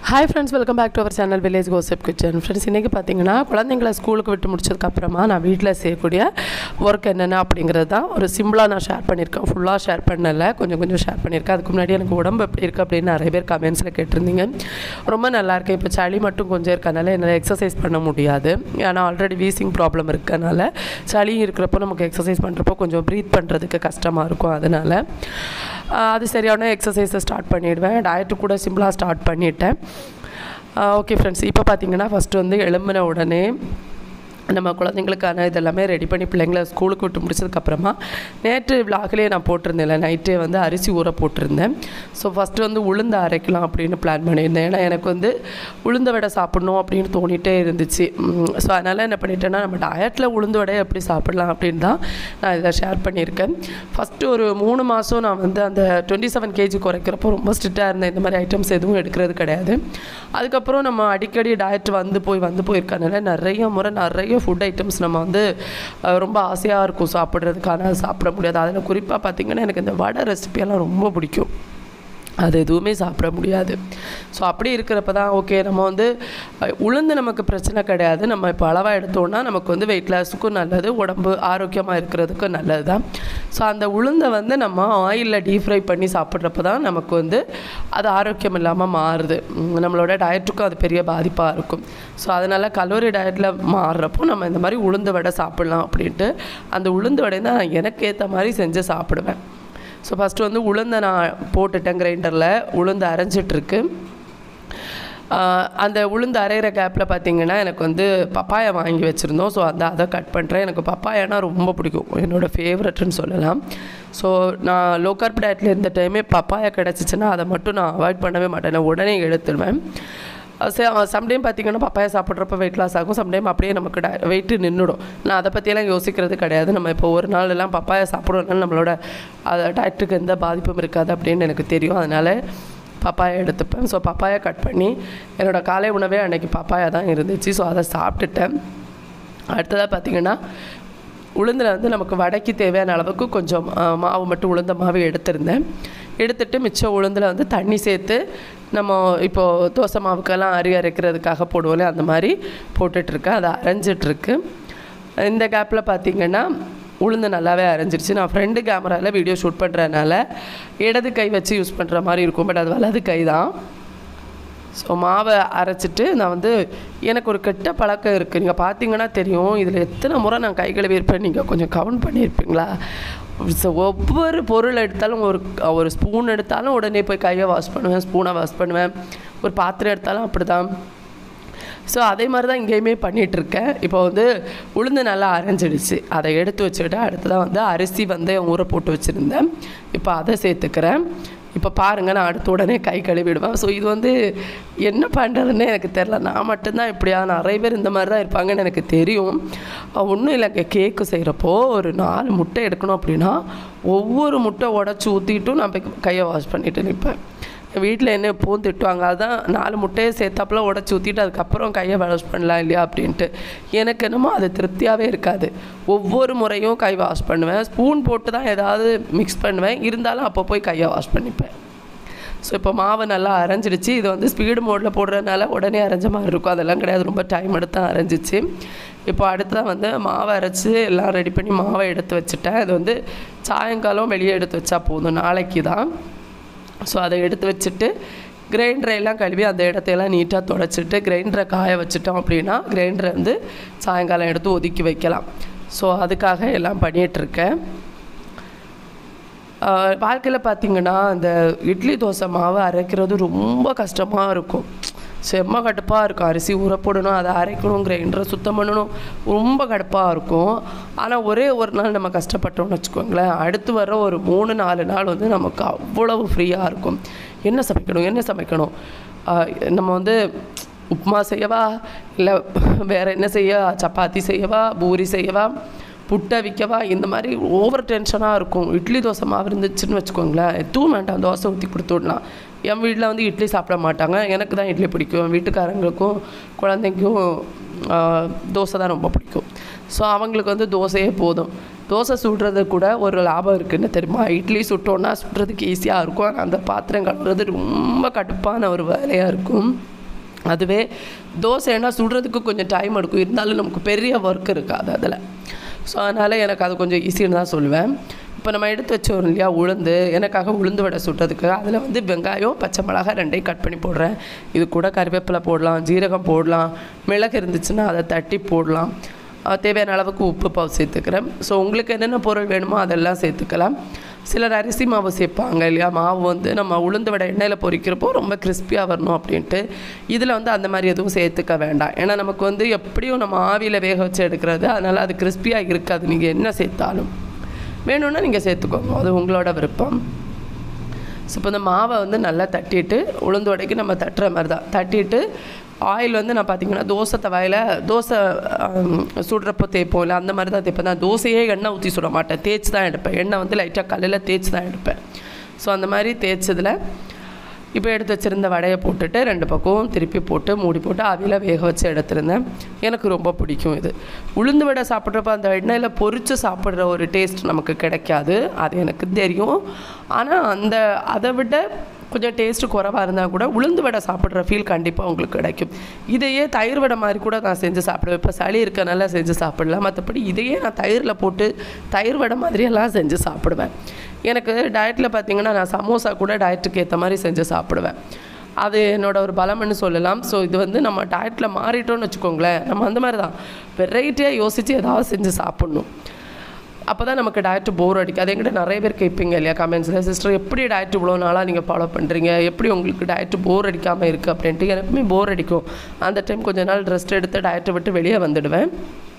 hi friends welcome back to our channel village gossip kitchen friends இன்றைக்கி பார்த்தீங்கன்னா குழந்தைங்கள ஸ்கூலுக்கு விட்டு முடிச்சதுக்கப்புறமா நான் வீட்டில் செய்யக்கூடிய ஒர்க் என்னென்ன அப்படிங்கிறது தான் ஒரு சிம்பிளாக நான் ஷேர் பண்ணியிருக்கேன் ஃபுல்லாக ஷேர் பண்ணலை கொஞ்சம் கொஞ்சம் ஷேர் பண்ணியிருக்கேன் அதுக்கு முன்னாடி எனக்கு உடம்பு எப்படி இருக்குது அப்படின்னு நிறைய பேர் கமெண்ட்ஸில் கேட்டிருந்தீங்க ரொம்ப நல்லா இருக்கு இப்போ சளி மட்டும் கொஞ்சம் இருக்கனால என்னால் எக்ஸசைஸ் பண்ண முடியாது ஏன்னா ஆல்ரெடி வீசிங் ப்ராப்ளம் இருக்கனால சளி இருக்கிறப்போ நமக்கு எக்ஸசைஸ் பண்ணுறப்போ கொஞ்சம் ப்ரீத் பண்ணுறதுக்கு கஷ்டமாக இருக்கும் அதனால் ஆஹ் அது சரியான எக்ஸசைஸை ஸ்டார்ட் பண்ணிவிடுவேன் டயட்டு கூட சிம்பிளாக ஸ்டார்ட் பண்ணிட்டேன் ஓகே ஃப்ரெண்ட்ஸ் இப்போ பார்த்தீங்கன்னா ஃபஸ்ட்டு வந்து எழும்பின உடனே நம்ம குழந்தைங்களுக்கான இதெல்லாமே ரெடி பண்ணி பிள்ளைங்கள ஸ்கூலுக்கு விட்டு முடிச்சதுக்கப்புறமா நேற்று விலாகிலேயே நான் போட்டிருந்தேன்ல நைட்டே வந்து அரிசி ஊற போட்டிருந்தேன் ஸோ ஃபஸ்ட்டு வந்து உளுந்து அரைக்கலாம் அப்படின்னு பிளான் பண்ணியிருந்தேன் ஏன்னா எனக்கு வந்து உளுந்த வடை சாப்பிட்ணும் அப்படின்னு தோணிட்டே இருந்துச்சு ஸோ அதனால் என்ன பண்ணிட்டேன்னா நம்ம டயட்டில் உளுந்து வடையை எப்படி சாப்பிடலாம் அப்படின்னு தான் நான் இதை ஷேர் பண்ணியிருக்கேன் ஃபஸ்ட்டு ஒரு மூணு மாதம் நான் வந்து அந்த டுவெண்ட்டி செவன் கேஜி குறைக்கிறப்போ ரொம்ப ஸ்ட்ரிக்டாக இருந்தேன் இந்த மாதிரி ஐட்டம்ஸ் எதுவும் எடுக்கிறது கிடையாது அதுக்கப்புறம் நம்ம அடிக்கடி டயட் வந்து போய் வந்து போயிருக்கனால நிறைய முறை நிறைய ஃபுட் ஐட்டம்ஸ் நம்ம வந்து அஹ், ரொம்ப ஆசையாக இருக்கும் சாப்பிட்றதுக்கான சாப்பிட முடியாது அதில் குறிப்பாக பார்த்திங்கன்னா எனக்கு இந்த வடை ரெசிபியெல்லாம் ரொம்ப பிடிக்கும் அது எதுவுமே சாப்பிட முடியாது ஸோ அப்படி இருக்கிறப்ப தான் ஓகே நம்ம வந்து அஹ், உளுந்து நமக்கு பிரச்சனை கிடையாது நம்ம இப்போ அளவாக எடுத்தோம்னா நமக்கு வந்து வெயிட் லாஸுக்கும் நல்லது உடம்பு ஆரோக்கியமாக இருக்கிறதுக்கும் நல்லது தான் ஸோ அந்த உளுந்தை வந்து நம்ம ஆயிலில் டீப் ஃப்ரை பண்ணி சாப்பிட்றப்ப தான் நமக்கு வந்து அது ஆரோக்கியம் இல்லாமல் மாறுது உம், நம்மளோட டயட்டுக்கும் அது பெரிய பாதிப்பாக இருக்கும் ஸோ அதனால் கலோரி டயட்டில் மாறுறப்போ நம்ம இந்த மாதிரி உளுந்து வடை சாப்பிட்லாம் அப்படின்ட்டு அந்த உளுந்து வடை தான் நான் எனக்கு ஏற்ற மாதிரி செஞ்சு சாப்பிடுவேன் ஸோ ஃபஸ்ட்டு வந்து உளுந்தை நான் போட்டுட்டேன் கிரைண்டரில் உளுந்து அரைஞ்சிட்ருக்கு அந்த உளுந்து அரைகிற கேப்பில் பார்த்தீங்கன்னா எனக்கு வந்து பப்பாயா வாங்கி வச்சுருந்தோம் ஸோ அந்த அதை கட் பண்ணுறேன் எனக்கு பப்பாயானா ரொம்ப பிடிக்கும் என்னோடய ஃபேவரட்னு சொல்லலாம் ஸோ நான் லோ கார்ப் டயட்டில் இருந்த டைமே பப்பாயா கிடச்சிச்சின்னா அதை மட்டும் நான் அவாய்ட் பண்ணவே மாட்டேன் நான் உடனே எடுத்துடுவேன் சம்டைம் பார்த்தீங்கன்னா பப்பாயா சாப்பிட்றப்ப வெயிட் லாஸ் ஆகும் சம்டைம் அப்படியே நமக்கு ட வெயிட்டு நின்றுடும் நான் அதை பற்றியெல்லாம் யோசிக்கிறது கிடையாது நம்ம இப்போ ஒரு நாள் எல்லாம் பப்பாயா சாப்பிட்றதுனால நம்மளோட அது டயட்டுக்கு எந்த பாதிப்பும் இருக்காது அப்படின்னு எனக்கு தெரியும் அதனால் பப்பாயா எடுத்துப்பேன் ஸோ பப்பாயா கட் பண்ணி என்னோடய காலை உணவே அன்றைக்கி பப்பாயா தான் இருந்துச்சு ஸோ அதை சாப்பிட்டுட்டேன் அடுத்ததாக பார்த்தீங்கன்னா உளுந்தில் வந்து நமக்கு வடைக்கு தேவையான அளவுக்கு கொஞ்சம் ஆ, மாவு மட்டும் உளுந்த மாவு எடுத்திருந்தேன் எடுத்துட்டு மிச்சம் உளுந்தில் வந்து தண்ணி சேர்த்து நம்ம இப்போது தோசை மாவுக்கெல்லாம் அரி அரைக்கிறதுக்காக போடுவோம்ல அந்த மாதிரி போட்டுட்ருக்கேன் அதை அரைஞ்சிட்ருக்கு இந்த கேப்பில் பார்த்தீங்கன்னா உளுந்து நல்லாவே அரைஞ்சிருச்சு நான் ஃப்ரெண்டு கேமராவில் வீடியோ ஷூட் பண்ணுறதுனால இடது கை வச்சு யூஸ் பண்ணுற மாதிரி இருக்கும் பட் அது வலது கை தான் ஸோ மாவை அரைச்சிட்டு நான் வந்து எனக்கு ஒரு கெட்ட பழக்கம் இருக்குது நீங்கள் பார்த்தீங்கன்னா தெரியும் இதில் எத்தனை முறை நான் கை கழுவி இருப்பேன் நீங்கள் கொஞ்சம் கவுண்ட் பண்ணியிருப்பீங்களா ஸோ ஒவ்வொரு பொருள் எடுத்தாலும் ஒரு ஒரு ஸ்பூன் எடுத்தாலும் உடனே போய் கையை வாஷ் பண்ணுவேன் ஸ்பூனை வாஷ் பண்ணுவேன் ஒரு பாத்திரம் எடுத்தாலும் அப்படி தான் ஸோ அதே மாதிரி தான் இங்கேயுமே பண்ணிகிட்ருக்கேன் இப்போ வந்து உளுந்து நல்லா அரைஞ்சிடுச்சு அதை எடுத்து வச்சுட்டு அடுத்ததாக வந்து அரிசி வந்து ஊற போட்டு வச்சுருந்தேன் இப்போ அதை சேர்த்துக்கிறேன் இப்போ பாருங்கள் நான் அடுத்த உடனே கை கழுவிடுவேன் ஸோ இது வந்து என்ன பண்ணுறதுன்னு எனக்கு தெரில நான் மட்டும்தான் இப்படியா நிறைய பேர் இந்த மாதிரி தான் இருப்பாங்கன்னு எனக்கு தெரியும் ஒன்றும் இல்லைங்க கேக்கு செய்கிறப்போ ஒரு நாலு முட்டை எடுக்கணும் அப்படின்னா ஒவ்வொரு முட்டை உடச்சி ஊற்றிட்டும் நான் போய் கையை வாஷ் பண்ணிட்டு நிற்பேன் வீட்டில் என்ன எப்போவும் திட்டுவாங்க அதான் நாலு முட்டையை சேர்த்தாப்புல உடச்சி ஊற்றிட்டு அதுக்கப்புறம் கையை வாஷ் பண்ணலாம் இல்லையா அப்படின்ட்டு எனக்கு என்னமோ அது திருப்தியாகவே இருக்காது ஒவ்வொரு முறையும் கை வாஷ் பண்ணுவேன் ஸ்பூன் போட்டு தான் ஏதாவது மிக்ஸ் பண்ணுவேன் இருந்தாலும் அப்போ போய் கையை வாஷ் பண்ணிப்பேன் ஸோ இப்போ மாவு நல்லா அரைஞ்சிடுச்சு இது வந்து ஸ்பீடு மோடில் போடுறதுனால உடனே அரைஞ்ச மாதிரி இருக்கும் அதெல்லாம் கிடையாது ரொம்ப டைம் எடுத்து தான் அரைஞ்சிச்சு இப்போ அடுத்ததான் வந்து மாவை அரைச்சி எல்லாம் ரெடி பண்ணி மாவை எடுத்து வச்சுட்டேன் அது வந்து சாயங்காலம் வெளியே எடுத்து வச்சா போதும் நாளைக்கு தான் ஸோ அதை எடுத்து வச்சுட்டு கிரைண்டரை எல்லாம் கழுவி அந்த இடத்தையெல்லாம் நீட்டாக தொடச்சிட்டு கிரைண்டரை காய வச்சுட்டோம் அப்படின்னா கிரைண்டரை வந்து சாயங்காலம் எடுத்து ஒதுக்கி வைக்கலாம் ஸோ அதுக்காக எல்லாம் பண்ணிகிட்ருக்கேன் வாழ்க்கையில் பார்த்தீங்கன்னா இந்த இட்லி தோசை மாவு அரைக்கிறது ரொம்ப கஷ்டமாக இருக்கும் செம்ம கடுப்பாக இருக்கும் அரிசி ஊற போடணும் அதை அரைக்கணும் கிரைண்டரை சுத்தம் பண்ணணும் ரொம்ப கடுப்பாக இருக்கும் ஆனால் ஒரே ஒரு நாள் நம்ம கஷ்டப்பட்டோம்னு வச்சுக்கோங்களேன் அடுத்து வர ஒரு மூணு நாலு நாள் வந்து நமக்கு அவ்வளவு ஃப்ரீயாக இருக்கும் என்ன சமைக்கணும் என்ன சமைக்கணும் ஆஹ் நம்ம வந்து உப்புமா செய்யவா இல்லை வேறு என்ன செய்ய சப்பாத்தி செய்யவா பூரி செய்யவா புட்டை விற்கவா இந்த மாதிரி ஓவர் டென்ஷனாக இருக்கும் இட்லி தோசை மாவு இருந்துச்சுன்னு வச்சுக்கோங்களேன் எதுவும் வேண்டாம் தோசை ஊற்றி கொடுத்து விடலாம் என் வீட்டில் வந்து இட்லி சாப்பிட மாட்டாங்க எனக்கு தான் இட்லி பிடிக்கும் என் வீட்டுக்காரங்களுக்கும் குழந்தைக்கும் ஆஹ், தோசை தான் ரொம்ப பிடிக்கும் ஸோ அவங்களுக்கு வந்து தோசையே போதும் தோசை சுடுறது கூட ஒரு லாபம் இருக்குன்னு தெரியுமா இட்லி சுட்டோன்னா சுடுறதுக்கு ஈஸியாக இருக்கும் ஆனால் அந்த பாத்திரம் கழுவுறது ரொம்ப கடுப்பான ஒரு வேலையாக இருக்கும் அதுவே தோசைன்னா சுடுறதுக்கு கொஞ்சம் டைம் எடுக்கும் இருந்தாலும் நமக்கு பெரிய ஒர்க் இருக்காது அதில் ஸோ அதனால் எனக்கு அது கொஞ்சம் ஈஸின்னு தான் சொல்லுவேன் இப்போ நம்ம எடுத்து வச்சோம் இல்லையா உளுந்து எனக்காக உளுந்து வடை சுடுறதுக்கு அதில் வந்து வெங்காயம் பச்சை மிளகாய் ரெண்டையும் கட் பண்ணி போடுறேன் இது கூட கருவேப்பிலை போடலாம் ஜீரகம் போடலாம் மிளகு இருந்துச்சுன்னா அதை தட்டி போடலாம் அஹ் தேவையான அளவுக்கு உப்பு பாவு சேர்த்துக்கிறேன் ஸோ உங்களுக்கு என்னென்ன பொருள் வேணுமோ அதெல்லாம் சேர்த்துக்கலாம் சிலர் அரிசி மாவு சேர்ப்பாங்க இல்லையா மாவு வந்து நம்ம உளுந்து வடை எண்ணெயில் பொரிக்கிறப்போ ரொம்ப கிறிஸ்பியாக வரணும் அப்படின்ட்டு இதில் வந்து அந்த மாதிரி எதுவும் சேர்த்துக்க வேண்டாம் ஏன்னா நமக்கு வந்து எப்படியும் நம்ம ஆவியில் வேக வச்சு எடுக்கிறது அதனால் அது கிறிஸ்பியாக இருக்காது நீங்கள் என்ன சேர்த்தாலும் வேணும்னா நீங்கள் சேர்த்துக்கோங்க அது உங்களோட விருப்பம் ஸோ இப்போ இந்த மாவை வந்து நல்லா தட்டிட்டு உளுந்து வடைக்கு நம்ம தட்டுற மாதிரி தான் தட்டிட்டு ஆயில் வந்து நான் பார்த்தீங்கன்னா தோசை தவாயில் தோசை ஆம், சுடுறப்போ தேய்ப்போம் இல்லை அந்த மாதிரி தான் தேய்ப்பேன் நான் தோசையே எண்ணெய் ஊற்றி சுட மாட்டேன் தேய்ச்சி தான் எடுப்பேன் எண்ணெய் வந்து லைட்டாக கல்லில் தேய்ச்சி தான் எடுப்பேன் ஸோ அந்த மாதிரி தேய்ச்சதில் இப்போ எடுத்து வச்சுருந்த வடையை போட்டுட்டு ரெண்டு பக்கமும் திருப்பி போட்டு மூடி போட்டு அவியில் வேக வச்சு எடுத்திருந்தேன் எனக்கு ரொம்ப பிடிக்கும் இது உளுந்து வடை சாப்பிட்றப்ப அந்த எண்ணெயில் பொரித்து சாப்பிட்ற ஒரு டேஸ்ட் நமக்கு கிடைக்காது அது எனக்கு தெரியும் ஆனால் அந்த அதை விட கொஞ்சம் டேஸ்ட்டு குறவாக இருந்தால் கூட உளுந்து வடை சாப்பிட்ற ஃபீல் கண்டிப்பாக உங்களுக்கு கிடைக்கும் இதையே தயிர் வடை மாதிரி கூட நான் செஞ்சு சாப்பிடுவேன் இப்போ சளி இருக்கனால செஞ்சு சாப்பிடலாம் மற்றபடி இதையே நான் தயிரில் போட்டு தயிர் வடை மாதிரியெல்லாம் செஞ்சு சாப்பிடுவேன் எனக்கு டயட்டில் பார்த்தீங்கன்னா நான் சமோசா கூட டயட்டுக்கு ஏற்ற மாதிரி செஞ்சு சாப்பிடுவேன் அது என்னோட ஒரு பலம்னு சொல்லலாம் ஸோ இது வந்து நம்ம டயட்டில் மாறிட்டோம்னு வச்சுக்கோங்களேன் நம்ம அந்த மாதிரி தான் வெரைட்டியாக யோசித்து ஏதாவது செஞ்சு சாப்பிட்ணும் அப்போ தான் நமக்கு டயட்டு போர் அடிக்கும் அது எங்கிட்ட நிறைய பேர் கேட்பீங்க இல்லையா கமெண்ட்ஸில் சிஸ்டர் எப்படி டயட் இவ்வளோ நாளாக நீங்கள் ஃபாலோ பண்ணுறீங்க எப்படி உங்களுக்கு டயட்டு போர் அடிக்காமல் இருக்குது அப்படின்ட்டு எனக்குமே போர் அடிக்கும் அந்த டைம் கொஞ்ச நாள் ரெஸ்ட் எடுத்து டயட்டை விட்டு வெளியே வந்துடுவேன்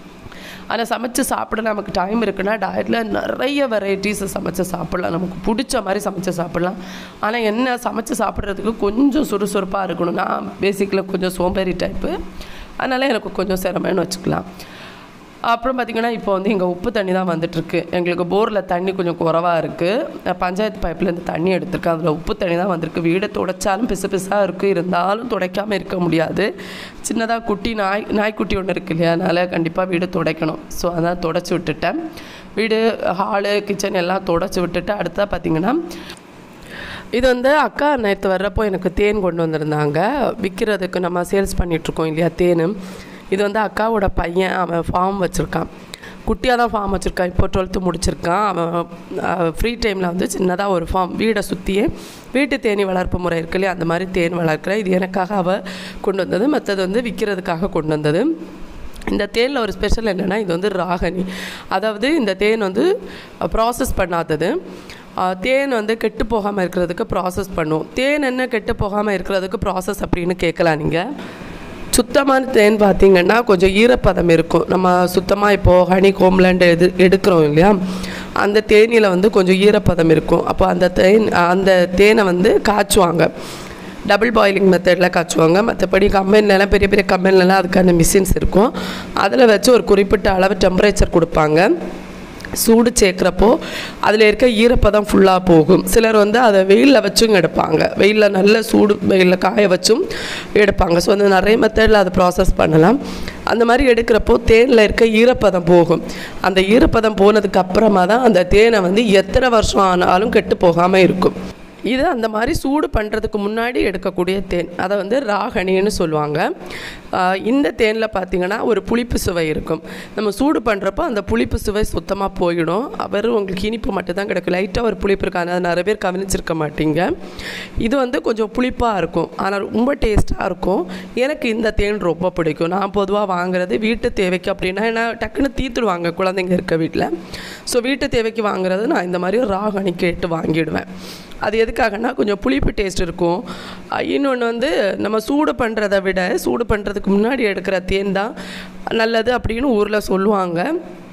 ஆனால் சமைச்சு சாப்பிட நமக்கு டைம் இருக்குன்னா டயட்டில் நிறைய வெரைட்டிஸ் சமைச்சு சாப்பிடலாம் நமக்கு பிடிச்ச மாதிரி சமைச்சு சாப்பிடலாம் ஆனால் என்ன சமைச்சு சாப்பிட்றதுக்கு கொஞ்சம் சுறுசுறுப்பாக இருக்கணும் நான் பேசிக்கில் கொஞ்சம் சோம்பேறி டைப்பு அதனால் எனக்கு கொஞ்சம் சிரமம்னு வச்சுக்கலாம் அப்புறம் பார்த்திங்கன்னா இப்போ வந்து இங்கே உப்பு தண்ணி தான் வந்துட்டுருக்கு எங்களுக்கு போரில் தண்ணி கொஞ்சம் குறவாக இருக்குது பஞ்சாயத்து பைப்லேருந்து தண்ணி எடுத்திருக்கேன் அதில் உப்பு தண்ணி தான் வந்திருக்கு வீடை துடைச்சாலும் பிசு பிசாக இருக்குது இருந்தாலும் துடைக்காமல் இருக்க முடியாது சின்னதாக குட்டி நாய் நாய்க்குட்டி ஒன்று இருக்கு இல்லையா அதனால் கண்டிப்பாக வீடு துடைக்கணும் ஸோ அதான் துடைச்சி விட்டுட்டேன் வீடு ஹாலு கிச்சன் எல்லாம் துடைச்சி விட்டுட்டு அடுத்தா பார்த்திங்கன்னா இது வந்து அக்கா நேற்று வர்றப்போ எனக்கு தேன் கொண்டு வந்திருந்தாங்க விற்கிறதுக்கு நம்ம சேல்ஸ் பண்ணிகிட்ருக்கோம் இல்லையா தேன் இது வந்து அக்காவோட பையன் அவன் ஃபார்ம் வச்சுருக்கான் குட்டியாக தான் ஃபார்ம் வச்சுருக்கான் இப்போ டுவெல்த்து முடிச்சிருக்கான் அவன் ஃப்ரீ டைமில் வந்து சின்னதாக ஒரு ஃபார்ம் வீடை சுற்றியே வீட்டு தேனி வளர்ப்பு முறை இருக்கு இல்லையா அந்த மாதிரி தேன் வளர்க்குறேன் இது எனக்காக அவள் கொண்டு வந்தது மற்றது வந்து விற்கிறதுக்காக கொண்டு வந்தது இந்த தேனில் ஒரு ஸ்பெஷல் என்னென்னா இது வந்து ராகனி அதாவது இந்த தேன் வந்து ப்ராசஸ் பண்ணாதது ஆஹ் தேன் வந்து கெட்டு போகாமல் இருக்கிறதுக்கு ப்ராசஸ் பண்ணும் தேன் என்ன கெட்டு போகாமல் இருக்கிறதுக்கு ப்ராசஸ் அப்படின்னு கேட்கலாம் நீங்கள் சுத்தமான தேன் பார்த்தீங்கன்னா கொஞ்சம் ஈரப்பதம் இருக்கும் நம்ம சுத்தமாக இப்போது ஹனி கோம்லண்ட் எது எடுக்கிறோம் இல்லையா அந்த தேனியில் வந்து கொஞ்சம் ஈரப்பதம் இருக்கும் அப்போ அந்த தேன் அந்த தேனை வந்து காய்ச்சுவாங்க டபுள் பாயிலிங் மெத்தடில் காய்ச்சுவாங்க மற்றபடி கம்பெனிலலாம் பெரிய பெரிய கம்பெனிலலாம் அதுக்கான மிஷின்ஸ் இருக்கும் அதில் வச்சு ஒரு குறிப்பிட்ட அளவு டெம்பரேச்சர் கொடுப்பாங்க சூடு சேர்க்குறப்போ அதில் இருக்க ஈரப்பதம் ஃபுல்லாக போகும் சிலர் வந்து அதை வெயிலில் வச்சும் எடுப்பாங்க வெயிலில் நல்ல சூடு வெயிலில் காய வச்சும் எடுப்பாங்க ஸோ அந்த நிறைய மெத்தடில் அதை ப்ராசஸ் பண்ணலாம் அந்த மாதிரி எடுக்கிறப்போ தேனில் இருக்க ஈரப்பதம் போகும் அந்த ஈரப்பதம் போனதுக்கு அப்புறமா தான் அந்த தேனை வந்து எத்தனை வருஷம் ஆனாலும் கெட்டு போகாமல் இருக்கும் இது அந்த மாதிரி சூடு பண்ணுறதுக்கு முன்னாடி எடுக்கக்கூடிய தேன் அதை வந்து ராகணின்னு சொல்லுவாங்க ஆஹ் இந்த தேனில் பார்த்தீங்கன்னா ஒரு புளிப்பு சுவை இருக்கும் நம்ம சூடு பண்ணுறப்போ அந்த புளிப்பு சுவை சுத்தமாக போயிடும் வெறும் உங்களுக்கு இனிப்பு மட்டும்தான் கிடைக்கும் லைட்டாக ஒரு புளிப்பு இருக்காது அதை நிறைய பேர் கவனிச்சிருக்க மாட்டீங்க இது வந்து கொஞ்சம் புளிப்பாக இருக்கும் ஆனால் ரொம்ப டேஸ்ட்டாக இருக்கும் எனக்கு இந்த தேன் ரொம்ப பிடிக்கும் நான் பொதுவாக வாங்குறது வீட்டு தேவைக்கு அப்படின்னா ஏன்னா டக்குன்னு தீத்துடுவாங்க குழந்தைங்க இருக்க வீட்டில் ஸோ வீட்டு தேவைக்கு வாங்குறது நான் இந்த மாதிரி ராகணி கேட்டு வாங்கிடுவேன் அது எதுக்காகனா கொஞ்சம் புளிப்பு டேஸ்ட் இருக்கும் இன்னொன்று வந்து நம்ம சூடு பண்ணுறதை விட சூடு பண்ணுறதுக்கு முன்னாடி எடுக்கிற தேன் தான் நல்லது அப்படின்னு ஊரில் சொல்லுவாங்க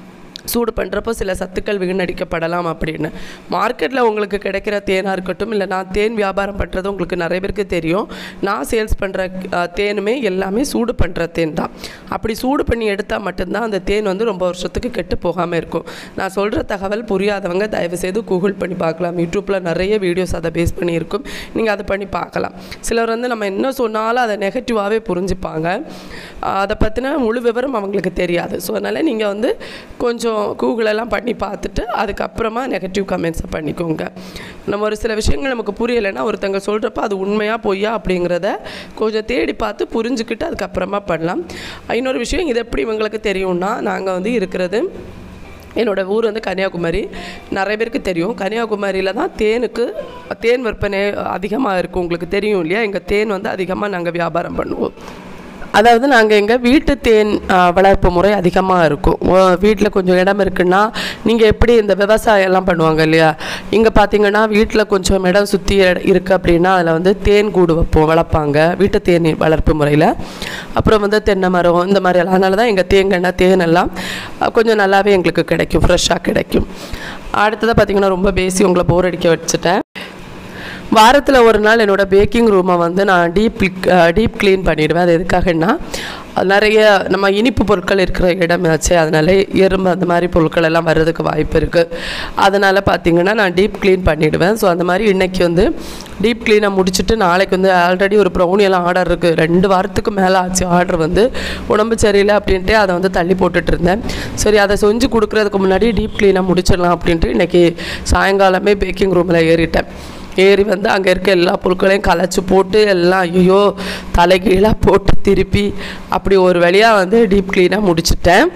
சூடு பண்ணுறப்போ சில சத்துக்கள் வீணடிக்கப்படலாம் அப்படின்னு மார்க்கெட்டில் உங்களுக்கு கிடைக்கிற தேனாக இருக்கட்டும் இல்லை நான் தேன் வியாபாரம் பண்ணுறது உங்களுக்கு நிறைய பேருக்கு தெரியும் நான் சேல்ஸ் பண்ணுற தேனுமே எல்லாமே சூடு பண்ணுற தேன் தான் அப்படி சூடு பண்ணி எடுத்தால் மட்டும்தான் அந்த தேன் வந்து ரொம்ப வருஷத்துக்கு கெட்டு போகாமல் இருக்கும் நான் சொல்கிற தகவல் புரியாதவங்க தயவுசெய்து கூகுள் பண்ணி பார்க்கலாம் யூடியூப்பில் நிறைய வீடியோஸ் அதை பேஸ் பண்ணி இருக்கும் நீங்கள் அதை பண்ணி பார்க்கலாம் சிலர் வந்து நம்ம என்ன சொன்னாலும் அதை நெகட்டிவாகவே புரிஞ்சுப்பாங்க ஆஹ் அதை பற்றின முழு விவரம் அவங்களுக்கு தெரியாது ஸோ அதனால் நீங்கள் வந்து கொஞ்சம் கொஞ்சம் கூகுளெல்லாம் பண்ணி பார்த்துட்டு அதுக்கப்புறமா நெகட்டிவ் கமெண்ட்ஸை பண்ணிக்கோங்க நம்ம ஒரு சில விஷயங்கள் நமக்கு புரியலைன்னா ஒருத்தங்க சொல்கிறப்ப அது உண்மையாக பொய்யா அப்படிங்கிறத கொஞ்சம் தேடி பார்த்து புரிஞ்சுக்கிட்டு அதுக்கப்புறமா பண்ணலாம் இன்னொரு விஷயம் இது எப்படி இவங்களுக்கு தெரியும்னா நாங்கள் வந்து இருக்கிறது என்னோடய ஊர் வந்து கன்னியாகுமரி நிறைய பேருக்கு தெரியும் கன்னியாகுமரியில் தான் தேனுக்கு தேன் விற்பனை அதிகமாக இருக்கும் உங்களுக்கு தெரியும் இல்லையா எங்கள் தேன் வந்து அதிகமாக நாங்கள் வியாபாரம் பண்ணுவோம் அதாவது நாங்கள் எங்கள் வீட்டு தேன் ஆ, வளர்ப்பு முறை அதிகமாக இருக்கும் வீட்டில் கொஞ்சம் இடம் இருக்குன்னா நீங்கள் எப்படி இந்த விவசாயம் எல்லாம் பண்ணுவாங்க இல்லையா இங்கே பார்த்தீங்கன்னா வீட்டில் கொஞ்சம் இடம் சுற்றி இருக்குது அப்படின்னா அதில் வந்து தேன் கூடு வைப்போம் வளர்ப்பாங்க வீட்டு தேன் வளர்ப்பு முறையில் அப்புறம் வந்து தென்னை மரம் இந்த மாதிரி எல்லாம் அதனால தான் எங்கள் தேங்கெண்ணெய் தேன் எல்லாம் ஆ, கொஞ்சம் நல்லாவே எங்களுக்கு கிடைக்கும் ஃப்ரெஷ்ஷாக கிடைக்கும் அடுத்ததாக பார்த்தீங்கன்னா ரொம்ப பேசி உங்களை போர் அடிக்க வச்சுட்டேன் வாரத்தில் ஒரு நாள் என்னோடய பேக்கிங் ரூமை வந்து நான் டீப் டீப் க்ளீன் பண்ணிடுவேன் அது எதுக்காகன்னா அது நிறைய நம்ம இனிப்பு பொருட்கள் இருக்கிற இடமாச்சு அதனால எறும்பு அந்த மாதிரி பொருட்கள் எல்லாம் வர்றதுக்கு வாய்ப்பு இருக்குது அதனால் பார்த்தீங்கன்னா நான் டீப் க்ளீன் பண்ணிடுவேன் ஸோ அந்த மாதிரி இன்றைக்கி வந்து டீப் க்ளீனை முடிச்சுட்டு நாளைக்கு வந்து ஆல்ரெடி ஒரு ப்ரௌனி எல்லாம் ஆர்டர் இருக்குது ரெண்டு வாரத்துக்கு மேலே ஆச்சு ஆர்டர் வந்து உடம்பு சரியில்லை அப்படின்ட்டு அதை வந்து தள்ளி போட்டுட்டு இருந்தேன் சரி அதை செஞ்சு கொடுக்குறதுக்கு முன்னாடி டீப் க்ளீனாக முடிச்சிடலாம் அப்படின்ட்டு இன்றைக்கி சாயங்காலமே பேக்கிங் ரூமில் ஏறிட்டேன் ஏறி வந்து அங்கே இருக்க எல்லா பொருட்களையும் கலைச்சி போட்டு எல்லாம் ஐயோ தலைகீழாக போட்டு திருப்பி அப்படி ஒரு வழியாக வந்து டீப் க்ளீனாக முடிச்சிட்டேன்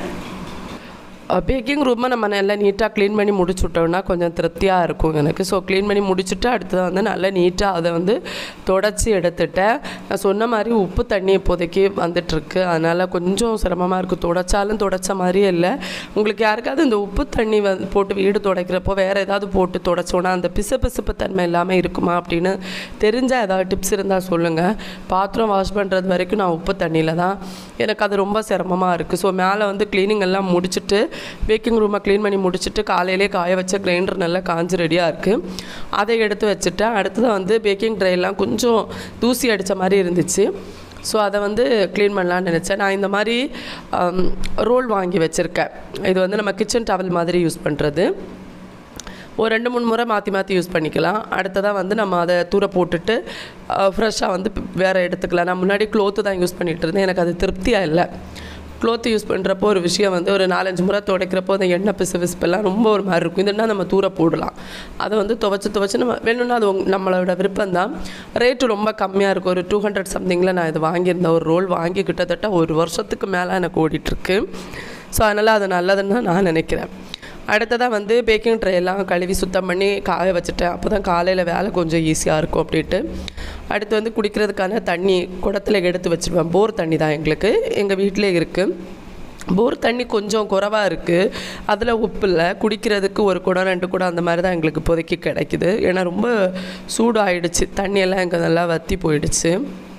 பேக்கிங் ரூமை நம்ம நல்லா நீட்டாக க்ளீன் பண்ணி முடிச்சு விட்டோம்னா கொஞ்சம் திருப்தியாக இருக்கும் எனக்கு ஸோ க்ளீன் பண்ணி முடிச்சுட்டு அடுத்தது வந்து நல்லா நீட்டாக அதை வந்து தொடச்சி எடுத்துட்டேன் நான் சொன்ன மாதிரி உப்பு தண்ணி இப்போதைக்கு வந்துட்டுருக்கு அதனால் கொஞ்சம் சிரமமாக இருக்குது தொடச்சாலும் தொடச்ச மாதிரியே இல்லை உங்களுக்கு யாருக்காவது இந்த உப்பு தண்ணி வந்து போட்டு வீடு துடைக்கிறப்போ வேறு ஏதாவது போட்டு தொடச்சோன்னா அந்த பிசு பிசுப்பு தன்மை இல்லாமல் இருக்குமா அப்படின்னு தெரிஞ்சால் ஏதாவது டிப்ஸ் இருந்தால் சொல்லுங்கள் பாத்திரம் வாஷ் பண்ணுறது வரைக்கும் நான் உப்பு தண்ணியில் தான் எனக்கு அது ரொம்ப சிரமமாக இருக்குது ஸோ மேலே வந்து க்ளீனிங் எல்லாம் முடிச்சுட்டு பேக்கிங் ரூமை க்ளீன் பண்ணி முடிச்சுட்டு காலையிலே காய வச்ச கிரைண்டர் நல்லா காஞ்சு ரெடியாக இருக்குது அதை எடுத்து வச்சுட்டேன் அடுத்ததாக வந்து பேக்கிங் ட்ரைலாம் கொஞ்சம் தூசி அடித்த மாதிரி இருந்துச்சு ஸோ அதை வந்து க்ளீன் பண்ணலான்னு நினச்சேன் நான் இந்த மாதிரி ரோல் வாங்கி வச்சுருக்கேன் இது வந்து நம்ம கிச்சன் டவல் மாதிரி யூஸ் பண்ணுறது ஒரு ரெண்டு மூணு முறை மாற்றி மாற்றி யூஸ் பண்ணிக்கலாம் அடுத்ததாக வந்து நம்ம அதை தூர போட்டுட்டு ஃப்ரெஷ்ஷாக வந்து வேறு எடுத்துக்கலாம் நான் முன்னாடி க்ளோத்து தான் யூஸ் பண்ணிகிட்டு இருந்தேன் எனக்கு அது திருப்தியாக இல்லை க்ளோத்து யூஸ் பண்ணுறப்போ ஒரு விஷயம் வந்து ஒரு நாலஞ்சு முறை துடைக்கிறப்போ அந்த எண்ணெய் பிசு பிசுப்பெல்லாம் ரொம்ப ஒரு மாதிரி இருக்கும் இதுனா நம்ம தூர போடலாம் அதை வந்து துவைச்சி துவைச்சி நம்ம வேணும்னா அது உங்க- நம்மளோட விருப்பம் தான் ரேட்டு ரொம்ப கம்மியாக இருக்கும் ஒரு டூ ஹண்ட்ரட் சம்திங்கில் நான் இது வாங்கியிருந்தேன் ஒரு ரோல் வாங்கி கிட்டத்தட்ட ஒரு வருஷத்துக்கு மேலே எனக்கு ஓடிட்டுருக்கு ஸோ அதனால் அது நல்லதுன்னு தான் நான் நினைக்கிறேன் அடுத்ததாக வந்து பேக்கிங் ட்ரே எல்லாம் கழுவி சுத்தம் பண்ணி காய வச்சுட்டேன் அப்போ தான் காலையில் வேலை கொஞ்சம் ஈஸியாக இருக்கும் அப்படின்ட்டு அடுத்து வந்து குடிக்கிறதுக்கான தண்ணி குடத்துல எடுத்து வச்சுருவேன் போர் தண்ணி தான் எங்களுக்கு எங்கள் வீட்டிலே இருக்குது போர் தண்ணி கொஞ்சம் குறைவாக இருக்குது அதில் உப்பு இல்லை குடிக்கிறதுக்கு ஒரு குடம் ரெண்டு குடம் அந்த மாதிரி தான் எங்களுக்கு இப்போதைக்கு கிடைக்குது ஏன்னா ரொம்ப சூடு ஆயிடுச்சு தண்ணியெல்லாம் எங்கே நல்லா வற்றி போயிடுச்சு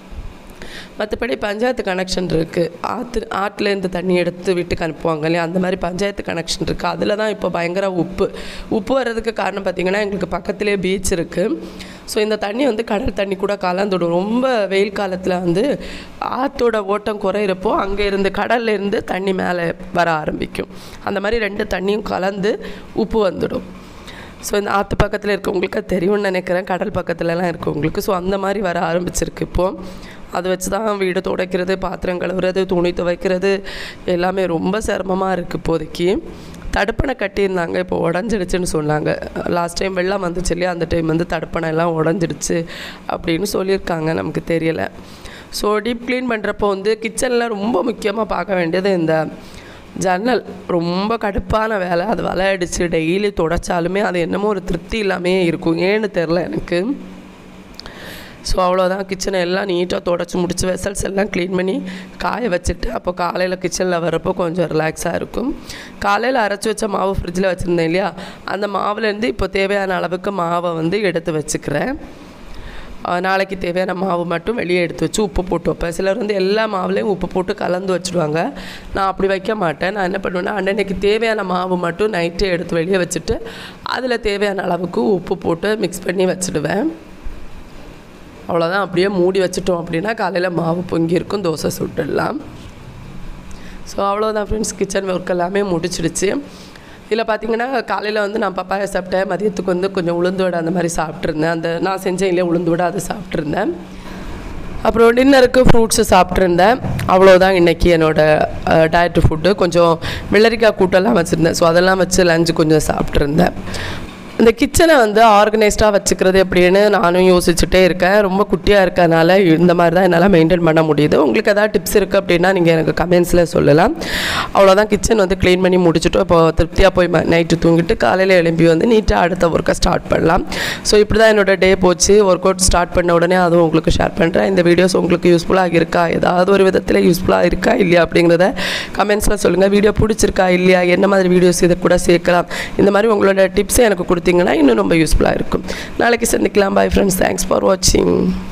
மற்றபடி பஞ்சாயத்து கனெக்ஷன் இருக்குது ஆற்று ஆற்றுலேருந்து தண்ணி எடுத்து வீட்டுக்கு அனுப்புவாங்க இல்லையா அந்த மாதிரி பஞ்சாயத்து கனெக்ஷன் இருக்குது அதில் தான் இப்போ பயங்கர உப்பு உப்பு வர்றதுக்கு காரணம் பார்த்திங்கன்னா எங்களுக்கு பக்கத்துலேயே பீச் இருக்குது ஸோ இந்த தண்ணி வந்து கடல் தண்ணி கூட கலந்துடும் ரொம்ப வெயில் காலத்தில் வந்து ஆற்றோட ஓட்டம் குறையிறப்போ அங்கே இருந்து கடல்ல இருந்து தண்ணி மேலே வர ஆரம்பிக்கும் அந்த மாதிரி ரெண்டு தண்ணியும் கலந்து உப்பு வந்துடும் ஸோ இந்த ஆற்று பக்கத்தில் இருக்கவங்களுக்கு அது தெரியும்னு நினைக்கிறேன் கடல் பக்கத்துலலாம் இருக்கவங்களுக்கு ஸோ அந்த மாதிரி வர ஆரம்பிச்சிருக்கு இப்போது அதை வச்சு தான் வீடு துடைக்கிறது பாத்திரம் கழுவுறது துணி துவைக்கிறது எல்லாமே ரொம்ப சிரமமாக இருக்குது இப்போதைக்கு தடுப்பணை கட்டியிருந்தாங்க இப்போ உடஞ்சிடுச்சுன்னு சொன்னாங்க லாஸ்ட் டைம் வெள்ளம் வந்துச்சு இல்லையா அந்த டைம் வந்து தடுப்பணை எல்லாம் உடஞ்சிடுச்சு அப்படின்னு சொல்லியிருக்காங்க நமக்கு தெரியலை ஸோ டீப் க்ளீன் பண்ணுறப்போ வந்து கிச்சனில் ரொம்ப முக்கியமாக பார்க்க வேண்டியது இந்த ஜன்னல் ரொம்ப கடுப்பான வேலை அது விளையாடிச்சு டெய்லி தொடச்சாலுமே அது என்னமோ ஒரு திருப்தி இல்லாமே இருக்கும் ஏன்னு தெரில எனக்கு ஸோ அவ்வளோதான் கிச்சனை எல்லாம் நீட்டாக தொடச்சி முடிச்சு வெசல்ஸ் எல்லாம் க்ளீன் பண்ணி காய வச்சுட்டு அப்போ காலையில் கிச்சனில் வரப்போ கொஞ்சம் ரிலாக்ஸாக இருக்கும் காலையில் அரைச்சி வச்ச மாவு ஃப்ரிட்ஜில் வச்சுருந்தேன் இல்லையா அந்த மாவுலேருந்து இப்போ தேவையான அளவுக்கு மாவை வந்து எடுத்து வச்சுக்கிறேன் அஹ் நாளைக்கு தேவையான மாவு மட்டும் வெளியே எடுத்து வச்சு உப்பு போட்டு வைப்பேன் சிலர் வந்து எல்லா மாவுலேயும் உப்பு போட்டு கலந்து வச்சுடுவாங்க நான் அப்படி வைக்க மாட்டேன் நான் என்ன பண்ணுவேன்னா அன்னன்னைக்கு தேவையான மாவு மட்டும் நைட்டே எடுத்து வெளியே வச்சுட்டு அதில் தேவையான அளவுக்கு உப்பு போட்டு மிக்ஸ் பண்ணி வச்சுடுவேன் அவ்வளோதான் அப்படியே மூடி வச்சுட்டோம் அப்படின்னா காலையில் மாவு பொங்கி இருக்கும் தோசை சுட்டுடலாம் ஸோ அவ்வளோதான் ஃப்ரெண்ட்ஸ் கிச்சன் ஒர்க் எல்லாமே முடிச்சிடுச்சு இதில் பார்த்தீங்கன்னா காலையில் வந்து நான் பப்பாயா சாப்பிட்டேன் மதியத்துக்கு வந்து கொஞ்சம் உளுந்து வடை அந்த மாதிரி சாப்பிட்ருந்தேன் அந்த நான் செஞ்சேன் இல்லையா உளுந்து வடை அதை சாப்பிட்ருந்தேன் அப்புறம் டின்னருக்கு ஃப்ரூட்ஸு சாப்பிட்ருந்தேன் அவ்வளோதான் இன்றைக்கி என்னோடய டயட் ஃபுட்டு கொஞ்சம் வெள்ளரிக்காய் கூட்டெல்லாம் வச்சுருந்தேன் ஸோ அதெல்லாம் வச்சு லஞ்சு கொஞ்சம் சாப்பிட்ருந்தேன் இந்த கிச்சனை வந்து ஆர்கனைஸ்டாக வச்சுக்கிறது எப்படின்னு நானும் யோசிச்சுட்டே இருக்கேன் ரொம்ப குட்டியாக இருக்கறனால இந்த மாதிரி தான் என்னால் மெயின்டைன் பண்ண முடியுது உங்களுக்கு ஏதாவது டிப்ஸ் இருக்குது அப்படின்னா நீங்கள் எனக்கு கமெண்ட்ஸில் சொல்லலாம் அவ்வளோதான் கிச்சன் வந்து க்ளீன் பண்ணி முடிச்சுட்டு இப்போ திருப்தியாக போய் நைட்டு தூங்கிட்டு காலையில் எழும்பி வந்து நீட்டாக அடுத்த ஒர்க்கை ஸ்டார்ட் பண்ணலாம் ஸோ இப்படி தான் என்னோட டே போச்சு ஒர்க் அவுட் ஸ்டார்ட் பண்ண உடனே அதுவும் உங்களுக்கு ஷேர் பண்ணுறேன் இந்த வீடியோஸ் உங்களுக்கு யூஸ்ஃபுல்லாக இருக்கா ஏதாவது ஒரு விதத்தில் யூஸ்ஃபுல்லாக இருக்கா இல்லையா அப்படிங்கிறத கமெண்ட்ஸில் சொல்லுங்கள் வீடியோ பிடிச்சிருக்கா இல்லையா என்ன மாதிரி வீடியோஸ் இதை கூட சேர்க்கலாம் இந்த மாதிரி உங்களோட டிப்ஸை எனக்கு கொடுத்தீங்கன்னா இன்னும் ரொம்ப யூஸ்ஃபுல்லாக இருக்கும் நாளைக்கு சந்திக்கலாம் பை ஃப்ரெண்ட்ஸ் தேங்க்ஸ் ஃபார் வாட்சிங்